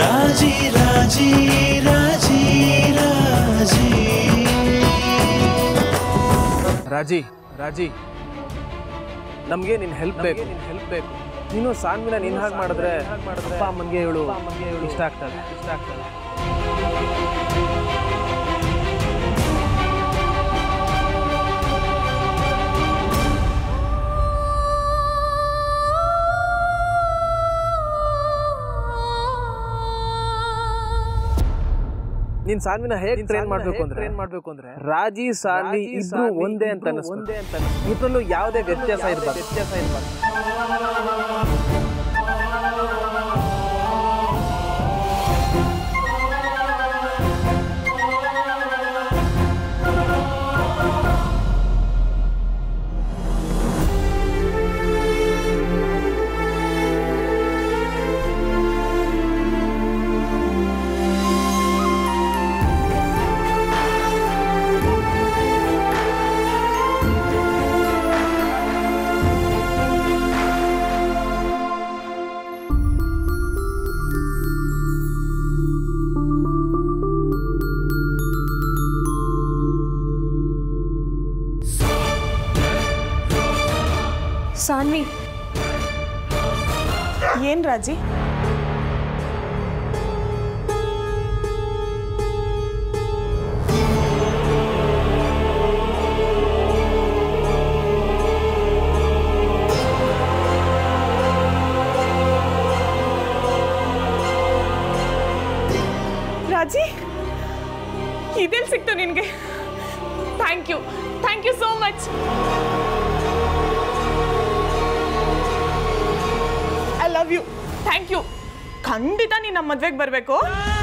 ರಾಜಿ ರಾಜಿ ರಾಜಿ ರಾಜಿ ರಾಜಿ ರಾಜಿ ನಮಗೆ ನಿನ್ನ ಹೆಲ್ಪ್ ಬೇಕು ನಿನ್ನ ಹೆಲ್ಪ್ ಬೇಕು ನೀನು ಸಾನ್ವಿನ ನಿನ್ನ ಹಾಗೆ ಮಾಡಿದ್ರೆ ಅಪ್ಪ ಅಮ್ಮನಿಗೆ ಹೇಳು ಇಷ್ಟ ಆಗ್ತದೆ ಇಷ್ಟ ಆಗ್ತದೆ ನೀನ್ ಸಾನ್ವಿನ ಹೇಗೆ ಟ್ರೈನ್ ಮಾಡ್ಬೇಕು ಅಂದ್ರೆ ಟ್ರೈನ್ ಮಾಡ್ಬೇಕು ಅಂದ್ರೆ ರಾಜಿ ಸಾನ್ವಿ ಇಬ್ರು ಒಂದೇ ಅಂತ ಒಂದೇ ಅಂತ ಇಬ್ರಲ್ಲೂ ಯಾವುದೇ ವ್ಯತ್ಯಾಸ ಇರಬಾರ್ದು ವ್ಯತ್ಯಾಸ ಇರಬಾರ್ದು ಸಾನ್ವಿ ಏನ್ ರಾಜಿ ರಾಜಿ ಇದೆಲ್ಲಿ ಸಿಕ್ತು ನಿನಗೆ thank you thank you so much I love you thank you ಖಂಡಿತ ನೀನು ನಮ್ಮ ಮದ್ವೆಗೆ ಬರಬೇಕು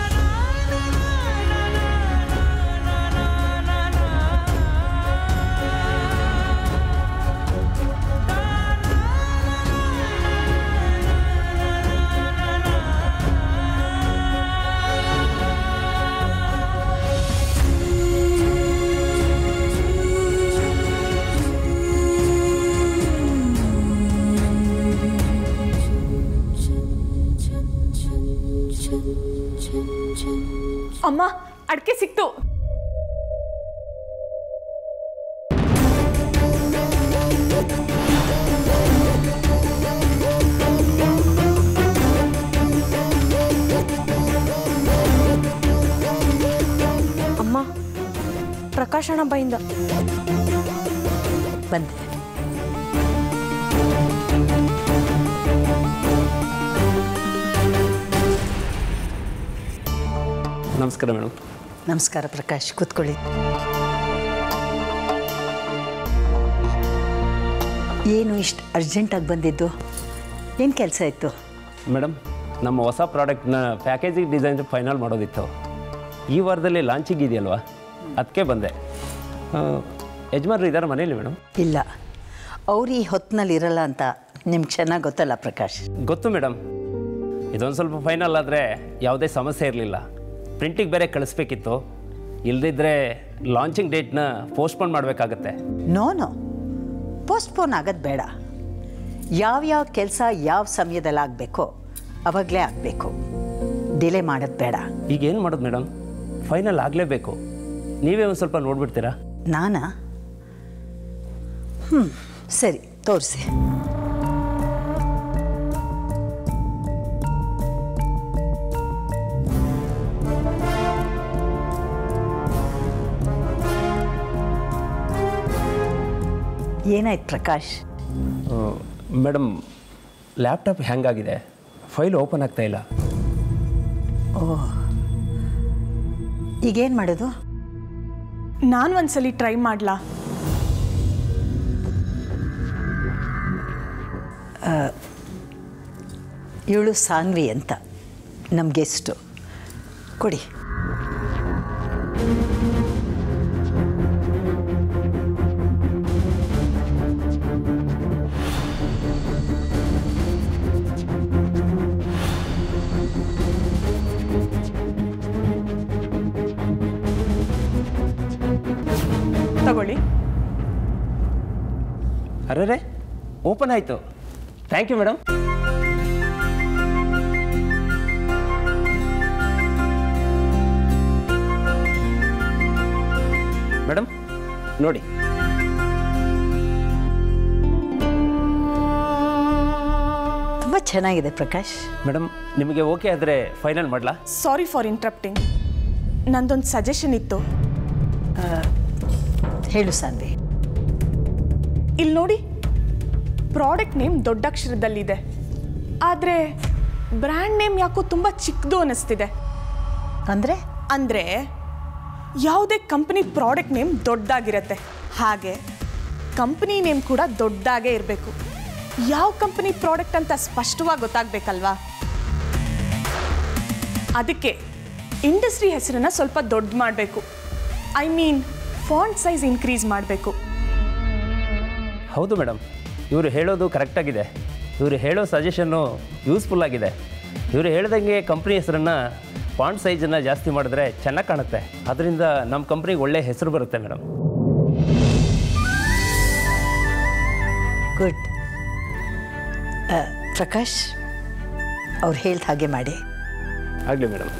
ಅಮ್ಮ ಅಡಿಕೆ ಸಿಕ್ತು ಅಮ್ಮ ಪ್ರಕಾಶಣ ಬೈಂದ ಬಂದೆ ನಮಸ್ಕಾರ ಮೇಡಮ್ ನಮಸ್ಕಾರ ಪ್ರಕಾಶ್ ಕೂತ್ಕೊಳ್ಳಿ ಏನು ಇಷ್ಟು ಅರ್ಜೆಂಟಾಗಿ ಬಂದಿದ್ದು ಏನು ಕೆಲಸ ಇತ್ತು ಮೇಡಮ್ ನಮ್ಮ ಹೊಸ ಪ್ರಾಡಕ್ಟ್ನ ಪ್ಯಾಕೇಜಿಂಗ್ ಡಿಸೈನ್ ಫೈನಲ್ ಮಾಡೋದಿತ್ತು ಈ ವಾರದಲ್ಲಿ ಲಾಂಚಿಂಗ್ ಇದೆಯಲ್ವಾ ಅದಕ್ಕೆ ಬಂದೆ ಆ, ಯಜಮಾನ್ರು ಇದ್ದಾರೆ ಮನೇಲಿ ಮೇಡಮ್ ಇಲ್ಲ ಅವ್ರು ಈ ಹೊತ್ತಿನಲ್ಲಿ ಇರಲ್ಲ ಅಂತ ನಿಮ್ಗೆ ಚೆನ್ನಾಗಿ ಗೊತ್ತಲ್ಲ ಪ್ರಕಾಶ್ ಗೊತ್ತು ಮೇಡಮ್ ಇದೊಂದು ಸ್ವಲ್ಪ ಫೈನಲ್ ಆದರೆ ಯಾವುದೇ ಸಮಸ್ಯೆ ಇರಲಿಲ್ಲ ಪ್ರಿಂಟಿಗೆ ಬೇರೆ ಕಳಿಸ್ಬೇಕಿತ್ತು ಇಲ್ದಿದ್ರೆ ಲಾಂಚಿಂಗ್ ಡೇಟ್ನ ಪೋಸ್ಟ್ಪೋನ್ ಮಾಡಬೇಕಾಗತ್ತೆ ನೋ ನೋ ಪೋಸ್ಟ್ಪೋನ್ ಆಗೋದು ಬೇಡ ಯಾವ್ಯಾವ ಕೆಲಸ ಯಾವ ಸಮಯದಲ್ಲಿ ಆಗಬೇಕೋ ಅವಾಗಲೇ ಆಗಬೇಕು ಡಿಲೇ ಮಾಡೋದು ಬೇಡ ಈಗ ಏನು ಮಾಡೋದು ಮೇಡಮ್ ಫೈನಲ್ ಆಗಲೇಬೇಕು ನೀವೇ ಒಂದು ಸ್ವಲ್ಪ ನೋಡ್ಬಿಡ್ತೀರಾ ನಾನಾ ಹ್ಞೂ ಸರಿ ತೋರಿಸಿ ಏನಾಯ್ತು ಪ್ರಕಾಶ್ ಮೇಡಮ್ ಲ್ಯಾಪ್ಟಾಪ್ ಹ್ಯಾಂಗಾಗಿದೆ ಫೈಲ್ ಓಪನ್ ಆಗ್ತಾ ಇಲ್ಲ ಈಗೇನು ಮಾಡೋದು ನಾನು ಒಂದ್ಸಲಿ ಟ್ರೈ ಮಾಡ್ಲಾ ಇವಳು ಸಾನ್ವಿ ಅಂತ ನಮ್ಮ ಗೆಸ್ಟು ಕೊಡಿ ತಗೊಳ್ಳಿ ಅರೆ ಓಪನ್ ಆಯಿತು ಥ್ಯಾಂಕ್ ಯು ಮೇಡಮ್ ನೋಡಿ ತುಂಬ ಚೆನ್ನಾಗಿದೆ ಪ್ರಕಾಶ್ ಮೇಡಮ್ ನಿಮಗೆ ಓಕೆ ಆದರೆ ಫೈನಲ್ ಮಾಡಲಾ ಸಾರಿ ಫಾರ್ ಇಂಟ್ರಪ್ಟಿಂಗ್ ನಂದೊಂದು ಸಜೆಷನ್ ಇತ್ತು ಹೇಳು ಸಾನ್ವಿ ಇಲ್ಲಿ ನೋಡಿ ಪ್ರಾಡಕ್ಟ್ ನೇಮ್ ದೊಡ್ಡ ಅಕ್ಷರದಲ್ಲಿದೆ ಆದರೆ ಬ್ರ್ಯಾಂಡ್ ನೇಮ್ ಯಾಕೋ ತುಂಬ ಚಿಕ್ಕದು ಅನ್ನಿಸ್ತಿದೆ ಅಂದರೆ ಅಂದರೆ ಯಾವುದೇ ಕಂಪ್ನಿ ಪ್ರಾಡಕ್ಟ್ ನೇಮ್ ದೊಡ್ಡದಾಗಿರುತ್ತೆ ಹಾಗೆ ಕಂಪ್ನಿ ನೇಮ್ ಕೂಡ ದೊಡ್ಡದಾಗೇ ಇರಬೇಕು ಯಾವ ಕಂಪನಿ ಪ್ರಾಡಕ್ಟ್ ಅಂತ ಸ್ಪಷ್ಟವಾಗಿ ಗೊತ್ತಾಗಬೇಕಲ್ವಾ ಅದಕ್ಕೆ ಇಂಡಸ್ಟ್ರಿ ಹೆಸರನ್ನ ಸ್ವಲ್ಪ ದೊಡ್ಡ ಮಾಡಬೇಕು I mean font size increase ಮಾಡಬೇಕು ಹೌದು ಮೇಡಮ್ ಇವರು ಹೇಳೋದು ಕರೆಕ್ಟಾಗಿದೆ ಇವರು ಹೇಳೋ ಸಜೆಷನ್ನು ಯೂಸ್ಫುಲ್ ಆಗಿದೆ ಇವರು ಹೇಳ್ದಂಗೆ ಕಂಪ್ನಿ ಹೆಸರನ್ನು ಫಾಂಟ್ ಸೈಜನ್ನು ಜಾಸ್ತಿ ಮಾಡಿದ್ರೆ ಚೆನ್ನಾಗಿ ಕಾಣುತ್ತೆ ಅದರಿಂದ ನಮ್ಮ ಕಂಪ್ನಿಗೆ ಒಳ್ಳೆ ಹೆಸರು ಬರುತ್ತೆ ಮೇಡಮ್ ಗುಡ್ ಪ್ರಕಾಶ್ ಅವ್ರು ಹೇಳ್ದ ಹಾಗೆ ಮಾಡಿ ಆಗಲಿ ಮೇಡಮ್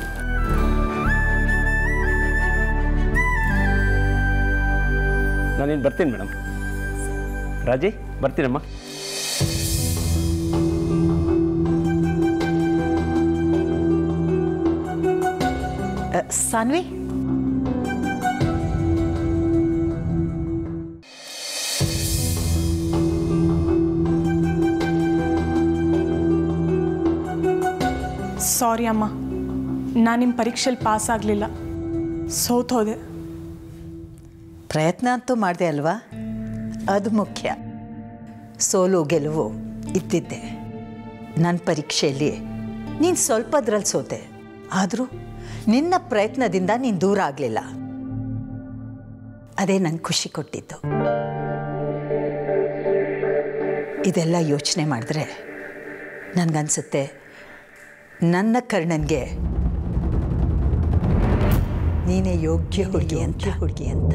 ನಾನಿನ್ನು ಬರ್ತೀನಿ ಮೇಡಮ್ ರಾಜಿ ಬರ್ತೀನಮ್ಮ ಅ, ಸಾನ್ವಿ ಸಾರಿ ಅಮ್ಮ ನಾನು ನಿಮ್ಮ ಪರೀಕ್ಷೆಯಲ್ಲಿ ಪಾಸ್ ಆಗಲಿಲ್ಲ ಸೋತೋದೆ ಪ್ರಯತ್ನ ಅಂತೂ ಮಾಡಿದೆ ಅಲ್ವಾ ಅದು ಮುಖ್ಯ ಸೋಲು ಗೆಲುವು ಇದ್ದಿದ್ದೆ ನನ್ನ ಪರೀಕ್ಷೆಯಲ್ಲಿ ನೀನು ಸ್ವಲ್ಪದ್ರಲ್ಲಿ ಸೋತೆ ಆದರೂ ನಿನ್ನ ಪ್ರಯತ್ನದಿಂದ ನೀನು ದೂರ ಆಗಲಿಲ್ಲ ಅದೇ ನಂಗೆ ಖುಷಿ ಕೊಟ್ಟಿದ್ದು ಇದೆಲ್ಲ ಯೋಚನೆ ಮಾಡಿದ್ರೆ ನನಗನ್ಸುತ್ತೆ ನನ್ನ ಕರ್ಣನ್ಗೆ ನೀನೇ ಯೋಗ್ಯ ಹುಡುಗಿ ಅಂತ ಹುಡುಗಿ ಅಂತ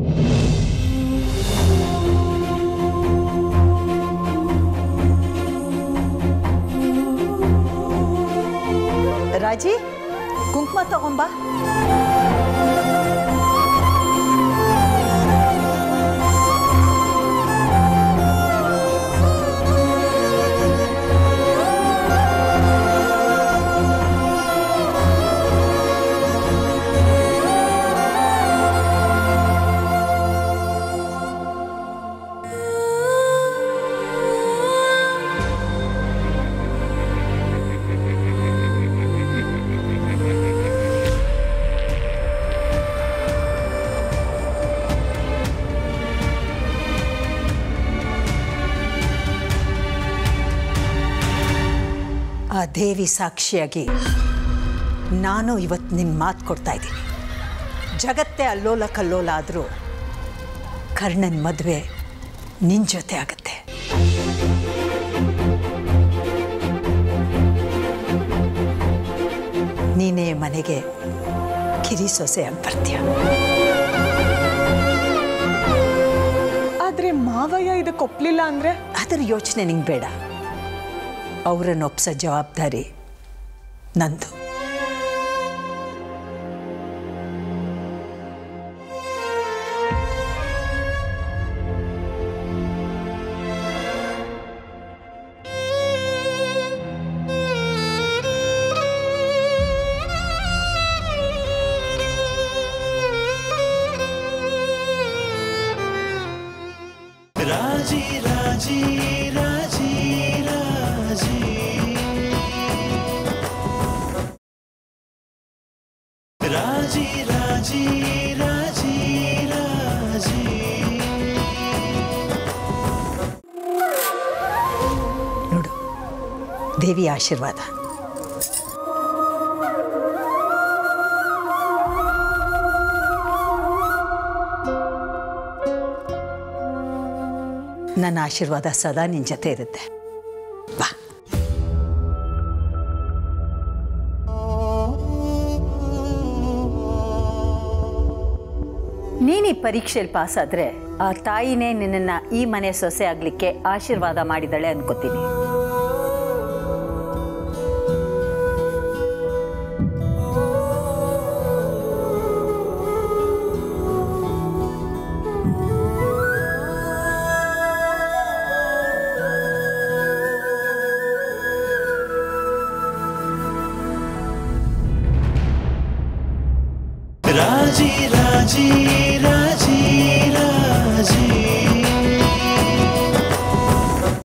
ರಾಜಿ ಕುಂಕುಮ ತಗೊಂಬ ಆ ದೇವಿ ಸಾಕ್ಷಿಯಾಗಿ ನಾನು ಇವತ್ತು ನಿನ್ನ ಮಾತು ಕೊಡ್ತಾ ಇದ್ದೀನಿ ಜಗತ್ತೇ ಅಲ್ಲೋಲ ಕಲ್ಲೋಲ ಆದರೂ ಕರ್ಣನ್ ಮದುವೆ ನಿನ್ನ ಜೊತೆ ಆಗುತ್ತೆ ನೀನೇ ಮನೆಗೆ ಕಿರಿ ಸೊಸೆಯಾಗಿ ಬರ್ತೀಯ ಆದರೆ ಮಾವಯ್ಯ ಇದಕ್ಕೆ ಒಪ್ಪಲಿಲ್ಲ ಅಂದರೆ ಅದರ ಯೋಚನೆ ನಿಂಗೆ ಬೇಡ ಅವರನ್ನು ಒಪ್ಸೋ ಜವಾಬ್ದಾರಿ ನಂದು ರಾಜಿ ರಾಜಿ ರಾಜಿ ರಾಜಿ ರಾಜಿ ರಾಜಿ ರಾಜಿ ರಾಜಿ ನೋಡು ದೇವಿ ಆಶೀರ್ವಾದ ನನ್ನ ಆಶೀರ್ವಾದ ಸದಾ ನಿನ್ನ ಜೊತೆ ಇರುತ್ತೆ ಬಾ ನೀನು ಈ ಪರೀಕ್ಷೆಯಲ್ಲಿ ಪಾಸ್ ಆದ್ರೆ ಆ ತಾಯಿನೇ ನಿನ್ನನ್ನು ಈ ಮನೆ ಸೊಸೆ ಆಗಲಿಕ್ಕೆ ಆಶೀರ್ವಾದ ಮಾಡಿದಳೆ ಅನ್ಕೋತೀನಿ ರಾಜಿ ರಾಜಿ